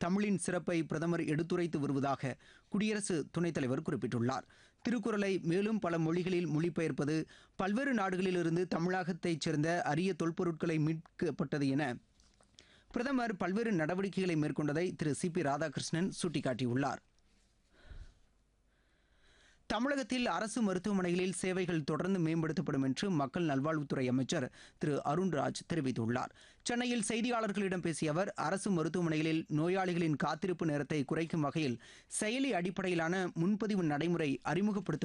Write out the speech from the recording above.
தமிழின் சிறப்பை பிரதமர் எடுத்துரைத்து வருவதாக குடியரசு துணைத் தலைவர் குறிப்பிட்டுள்ளார் திருக்குறளை மேலும் பல மொழிகளில் மொழிபெயர்ப்பது பல்வேறு நாடுகளிலிருந்து தமிழகத்தைச் சேர்ந்த அரிய தொல்பொருட்களை மீட்கப்பட்டது என பிரதமர் பல்வேறு நடவடிக்கைகளை மேற்கொண்டதை திரு சி பி ராதாகிருஷ்ணன் சுட்டிக்காட்டியுள்ளார் தமிழகத்தில் அரசு மருத்துவமனைகளில் சேவைகள் தொடர்ந்து மேம்படுத்தப்படும் என்று மக்கள் நல்வாழ்வுத்துறை அமைச்சர் திரு அருண்ராஜ் தெரிவித்துள்ளார் சென்னையில் செய்தியாளர்களிடம் பேசிய அவர் அரசு மருத்துவமனைகளில் நோயாளிகளின் காத்திருப்பு நேரத்தை குறைக்கும் வகையில் செயலி அடிப்படையிலான முன்பதிவு நடைமுறை அறிமுகப்படுத்த